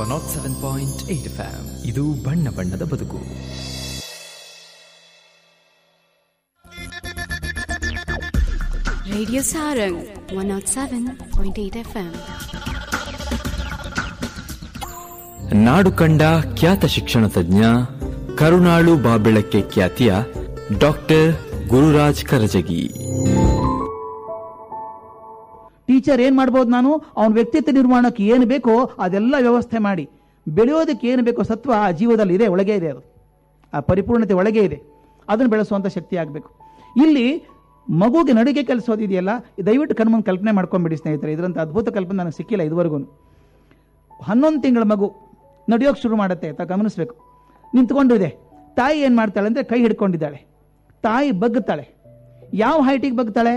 One nought seven point eight fam ಇದು ಬಣ್ಣ ಬಣ್ಣದ ಬದುಕು Radio Sarang 107.8 FM. ನಾಡು ಕಂಡ ಖ್ಯಾತ ಶಿಕ್ಷಣ ತಜ್ಞ ಕರುಣಾಳು ಬಾಬೆಳಕ್ಕೆ ಖ್ಯಾತಿಯ ಡಾಕ್ಟರ್ ಗುರುರಾಜ್ ಕರಜಗಿ ಟೀಚರ್ ಏನ್ ಮಾಡ್ಬೋದು ನಾನು ಅವನ ವ್ಯಕ್ತಿತ್ವ ನಿರ್ಮಾಣಕ್ಕೆ ಏನು ಬೇಕೋ ಅದೆಲ್ಲ ವ್ಯವಸ್ಥೆ ಮಾಡಿ ಬೆಳೆಯೋದಕ್ಕೆ ಏನು ಬೇಕೋ ಸತ್ವ ಆ ಜೀವದಲ್ಲಿ ಇದೆ ಒಳಗೆ ಇದೆ ಅದು ಆ ಪರಿಪೂರ್ಣತೆ ಒಳಗೆ ಇದೆ ಅದನ್ನು ಬೆಳೆಸುವಂಥ ಶಕ್ತಿ ಆಗಬೇಕು ಇಲ್ಲಿ ಮಗುಗೆ ನಡಿಗೆ ಕಲಿಸೋದಿದೆಯಲ್ಲ ದಯವಿಟ್ಟು ಕಣ್ಮುಂದೆ ಕಲ್ಪನೆ ಮಾಡ್ಕೊಂಬಿಡಿ ಸ್ನೇಹಿತರೆ ಇದರಂಥ ಅದ್ಭುತ ಕಲ್ಪನೆ ನನಗೆ ಸಿಕ್ಕಿಲ್ಲ ಇದುವರೆಗೂ ಹನ್ನೊಂದು ತಿಂಗಳ ಮಗು ನಡೆಯೋಕೆ ಶುರು ಮಾಡುತ್ತೆ ಅಂತ ಗಮನಿಸ್ಬೇಕು ನಿಂತ್ಕೊಂಡು ಇದೆ ತಾಯಿ ಏನು ಮಾಡ್ತಾಳೆ ಅಂದರೆ ಕೈ ಹಿಡ್ಕೊಂಡಿದ್ದಾಳೆ ತಾಯಿ ಬಗ್ಗುತ್ತಾಳೆ ಯಾವ ಹೈಟಿಗೆ ಬಗ್ತಾಳೆ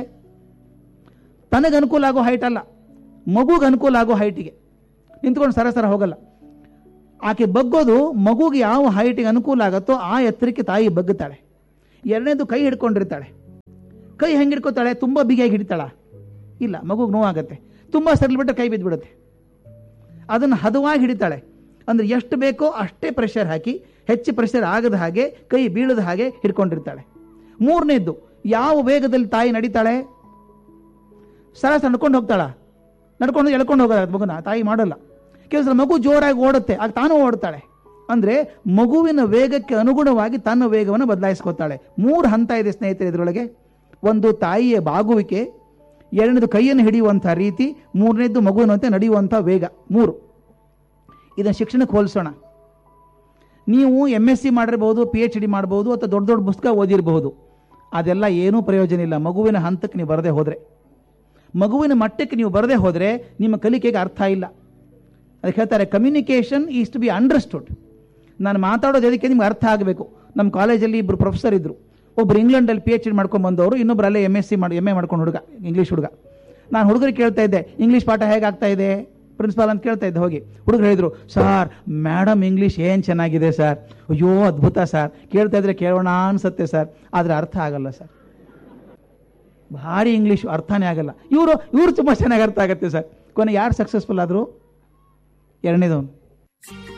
ತನಗೆ ಅನುಕೂಲ ಆಗೋ ಹೈಟ್ ಅಲ್ಲ ಮಗುಗೆ ಅನುಕೂಲ ಆಗೋ ಹೈಟಿಗೆ ನಿಂತ್ಕೊಂಡು ಸರಸರ ಹೋಗಲ್ಲ ಆಕೆ ಬಗ್ಗೋದು ಮಗುಗೆ ಯಾವ ಹೈಟಿಗೆ ಅನುಕೂಲ ಆಗುತ್ತೋ ಆ ಎತ್ತರಕ್ಕೆ ತಾಯಿ ಬಗ್ಗುತ್ತಾಳೆ ಎರಡನೇದು ಕೈ ಹಿಡ್ಕೊಂಡಿರ್ತಾಳೆ ಕೈ ಹೆಂಗೆ ಹಿಡ್ಕೋತಾಳೆ ತುಂಬ ಬಿಗಿಯಾಗಿ ಹಿಡಿತಾಳ ಇಲ್ಲ ಮಗುಗೆ ನೋವಾಗತ್ತೆ ತುಂಬ ಸರಿಲ್ ಬಿಟ್ಟರೆ ಕೈ ಬಿದ್ದುಬಿಡುತ್ತೆ ಅದನ್ನು ಹದವಾಗಿ ಹಿಡಿತಾಳೆ ಅಂದರೆ ಎಷ್ಟು ಬೇಕೋ ಅಷ್ಟೇ ಪ್ರೆಷರ್ ಹಾಕಿ ಹೆಚ್ಚು ಪ್ರೆಷರ್ ಆಗದ ಹಾಗೆ ಕೈ ಬೀಳದ ಹಾಗೆ ಹಿಡ್ಕೊಂಡಿರ್ತಾಳೆ ಮೂರನೇದ್ದು ಯಾವ ವೇಗದಲ್ಲಿ ತಾಯಿ ನಡೀತಾಳೆ ಸರಸ ನಡ್ಕೊಂಡು ಹೋಗ್ತಾಳ ನಡ್ಕೊಂಡು ಎಳ್ಕೊಂಡು ಹೋಗೋದು ಮಗುನ ತಾಯಿ ಮಾಡಲ್ಲ ಕೆಲವು ಸಲ ಮಗು ಜೋರಾಗಿ ಓಡುತ್ತೆ ಆಗ ತಾನು ಓಡ್ತಾಳೆ ಅಂದರೆ ಮಗುವಿನ ವೇಗಕ್ಕೆ ಅನುಗುಣವಾಗಿ ತನ್ನ ವೇಗವನ್ನು ಬದಲಾಯಿಸ್ಕೊತಾಳೆ ಮೂರು ಹಂತ ಇದೆ ಸ್ನೇಹಿತರೆ ಇದರೊಳಗೆ ಒಂದು ತಾಯಿಯ ಬಾಗುವಿಕೆ ಎರಡನೇದು ಕೈಯನ್ನು ಹಿಡಿಯುವಂಥ ರೀತಿ ಮೂರನೇದು ಮಗುವಿನಂತೆ ನಡೆಯುವಂಥ ವೇಗ ಮೂರು ಇದನ್ನು ಶಿಕ್ಷಣಕ್ಕೆ ಹೋಲಿಸೋಣ ನೀವು ಎಮ್ ಎಸ್ ಸಿ ಮಾಡಿರ್ಬೋದು ಪಿ ಎಚ್ ಡಿ ಮಾಡ್ಬೋದು ಅಥವಾ ದೊಡ್ಡ ದೊಡ್ಡ ಪುಸ್ತಕ ಓದಿರಬಹುದು ಅದೆಲ್ಲ ಏನೂ ಪ್ರಯೋಜನ ಇಲ್ಲ ಮಗುವಿನ ಹಂತಕ್ಕೆ ನೀವು ಬರದೇ ಹೋದರೆ ಮಗುವಿನ ಮಟ್ಟಕ್ಕೆ ನೀವು ಬರದೇ ಹೋದರೆ ನಿಮ್ಮ ಕಲಿಕೆಗೆ ಅರ್ಥ ಇಲ್ಲ ಅದಕ್ಕೆ ಹೇಳ್ತಾರೆ communication is to be understood ನಾನು ಮಾತಾಡೋದು ಅದಕ್ಕೆ ನಿಮ್ಗೆ ಅರ್ಥ ಆಗಬೇಕು ನಮ್ಮ ಕಾಲೇಜಲ್ಲಿ ಇಬ್ಬರು ಪ್ರೊಫೆಸರ್ ಇದ್ದರು ಒಬ್ರು ಇಂಗ್ಲೆಂಡಲ್ಲಿ ಪಿ ಎಚ್ ಡಿ ಮಾಡ್ಕೊಂಡು ಬಂದವರು ಇನ್ನೊಬ್ರು ಅಲ್ಲೇ ಎಮ್ ಎಸ್ ಸಿ ಮಾಡಿ ಎಮ್ ಎ ಮಾಡ್ಕೊಂಡು ಹುಡುಗ ಇಂಗ್ಲೀಷ್ ಹುಡುಗ ನಾನು ಹುಡುಗರಿಗೆ ಕೇಳ್ತಾ ಇದ್ದೆ ಇಂಗ್ಲೀಷ್ ಪಾಠ ಹೇಗಾಗ್ತಾ ಇದೆ ಪ್ರಿನ್ಸಿಪಾಲ್ ಅಂತ ಕೇಳ್ತಾ ಇದ್ದೆ ಹೋಗಿ ಹುಡುಗರು ಹೇಳಿದ್ರು ಸರ್ ಮೇಡಮ್ ಇಂಗ್ಲೀಷ್ ಏನು ಚೆನ್ನಾಗಿದೆ ಸರ್ ಅಯ್ಯೋ ಅದ್ಭುತ ಸರ್ ಕೇಳ್ತಾ ಇದ್ರೆ ಕೇಳೋಣ ಅನ್ಸುತ್ತೆ ಸರ್ ಆದರೆ ಅರ್ಥ ಆಗಲ್ಲ ಸರ್ ಭಾರಿ ಇಂಗ್ಲೀಷು ಅರ್ಥನೇ ಆಗಲ್ಲ ಇವರು ಇವರು ತುಂಬ ಚೆನ್ನಾಗಿ ಅರ್ಥ ಆಗುತ್ತೆ ಸರ್ ಕೊನೆ ಯಾರು ಸಕ್ಸಸ್ಫುಲ್ ಆದರು ಎರಡನೇದವನು